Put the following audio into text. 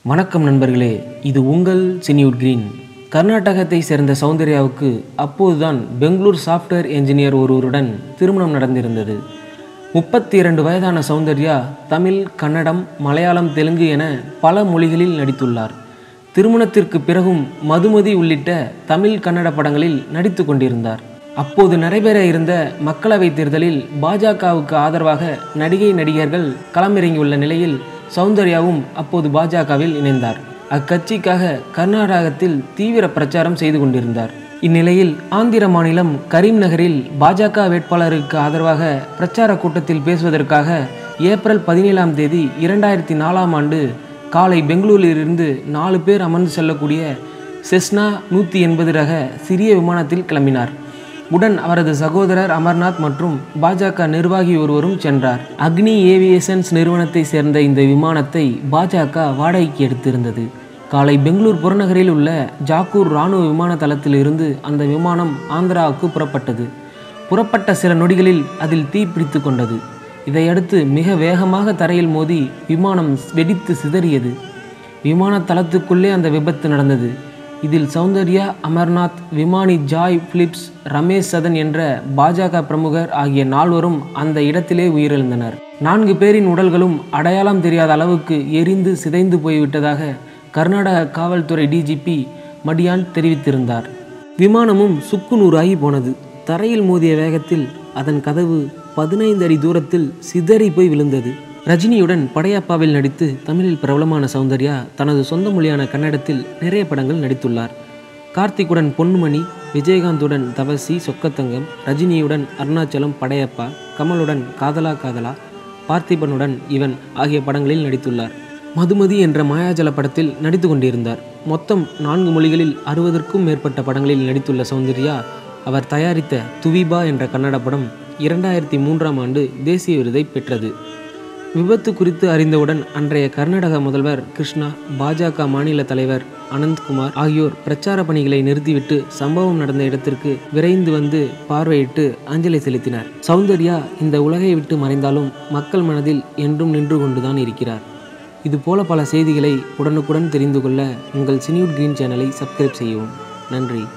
வணக்கம் நண்பர்களே இது உங்கள் சினியூட் கிரீன் கர்நாடகத்தை சேர்ந்த சௌந்தர்யாவுக்கு அப்போதுதான் பெங்களூர் சாஃப்ட்வேர் என்ஜினியர் ஒருவருடன் திருமணம் நடந்திருந்தது முப்பத்தி இரண்டு வயதான சௌந்தர்யா தமிழ் கன்னடம் மலையாளம் தெலுங்கு என பல மொழிகளில் நடித்துள்ளார் திருமணத்திற்கு பிறகும் மதுமதி உள்ளிட்ட தமிழ் கன்னட படங்களில் நடித்து கொண்டிருந்தார் அப்போது நடைபெற இருந்த மக்களவைத் தேர்தலில் பாஜகவுக்கு ஆதரவாக நடிகை நடிகர்கள் களமிறங்கியுள்ள நிலையில் சௌந்தர்யாவும் அப்போது பாஜகவில் இணைந்தார் அக்கட்சிக்காக கர்நாடகத்தில் தீவிர பிரச்சாரம் செய்து கொண்டிருந்தார் இந்நிலையில் ஆந்திர மாநிலம் கரீம் நகரில் பாஜக வேட்பாளருக்கு ஆதரவாக பிரச்சார கூட்டத்தில் பேசுவதற்காக ஏப்ரல் பதினேழாம் தேதி இரண்டாயிரத்தி நாலாம் ஆண்டு காலை பெங்களூரிலிருந்து நாலு பேர் அமர்ந்து செல்லக்கூடிய செஸ்னா நூற்றி எண்பது ரக சிறிய விமானத்தில் கிளம்பினார் உடன் அவரது சகோதரர் அமர்நாத் மற்றும் பாஜக நிர்வாகி ஒருவரும் சென்றார் அக்னி ஏவியேஷன்ஸ் நிறுவனத்தை சேர்ந்த இந்த விமானத்தை பாஜக வாடகைக்கு எடுத்திருந்தது காலை பெங்களூர் புறநகரில் உள்ள ஜாக்கூர் இராணுவ விமான தளத்தில் இருந்து அந்த விமானம் ஆந்திராவுக்கு புறப்பட்டது புறப்பட்ட சில நொடிகளில் அதில் தீ பிடித்து கொண்டது இதையடுத்து மிக வேகமாக தரையில் மோதி விமானம் வெடித்து சிதறியது விமான தளத்துக்குள்ளே அந்த விபத்து நடந்தது இதில் சௌந்தர்யா அமர்நாத் விமானி ஜாய் பிலிப்ஸ் ரமேஷ் சதன் என்ற பாஜக பிரமுகர் ஆகிய நால்வரும் அந்த இடத்திலே உயிரிழந்தனர் நான்கு பேரின் உடல்களும் அடையாளம் தெரியாத அளவுக்கு எரிந்து சிதைந்து போய்விட்டதாக கர்நாடக காவல்துறை டிஜிபி மடியான் தெரிவித்திருந்தார் விமானமும் சுக்குநூறாகி போனது தரையில் மோதிய வேகத்தில் அதன் கதவு பதினைந்து அடி தூரத்தில் சிதறி போய் விழுந்தது ரஜினியுடன் படையப்பாவில் நடித்து தமிழில் பிரபலமான சௌந்தர்யா தனது சொந்த மொழியான கன்னடத்தில் நிறைய படங்கள் நடித்துள்ளார் கார்த்திக்குடன் பொன்னுமணி விஜயகாந்துடன் தவசி சொக்கத்தங்கம் ரஜினியுடன் அருணாச்சலம் படையப்பா கமலுடன் காதலா காதலா பார்த்திபனுடன் இவன் ஆகிய படங்களில் நடித்துள்ளார் மதுமதி என்ற மாயாஜல படத்தில் நடித்து கொண்டிருந்தார் மொத்தம் நான்கு மொழிகளில் அறுபதற்கும் மேற்பட்ட படங்களில் நடித்துள்ள சௌந்தர்யா அவர் தயாரித்த துவிபா என்ற கன்னட படம் இரண்டாயிரத்தி மூன்றாம் ஆண்டு தேசிய விருதை பெற்றது விபத்து குறித்து அறிந்தவுடன் அன்றைய கர்நாடக முதல்வர் கிருஷ்ணா பாஜக மாநில தலைவர் அனந்த்குமார் ஆகியோர் பிரச்சார பணிகளை நிறுத்திவிட்டு சம்பவம் நடந்த இடத்திற்கு விரைந்து வந்து பார்வையிட்டு அஞ்சலி செலுத்தினார் சௌந்தர்யா இந்த உலகை விட்டு மறைந்தாலும் மக்கள் மனதில் என்றும் நின்று கொண்டுதான் இருக்கிறார் இது போல பல செய்திகளை உடனுக்குடன் தெரிந்து கொள்ள உங்கள் சினியூட் கிரீன் சேனலை சப்ஸ்கிரைப் செய்யவும் நன்றி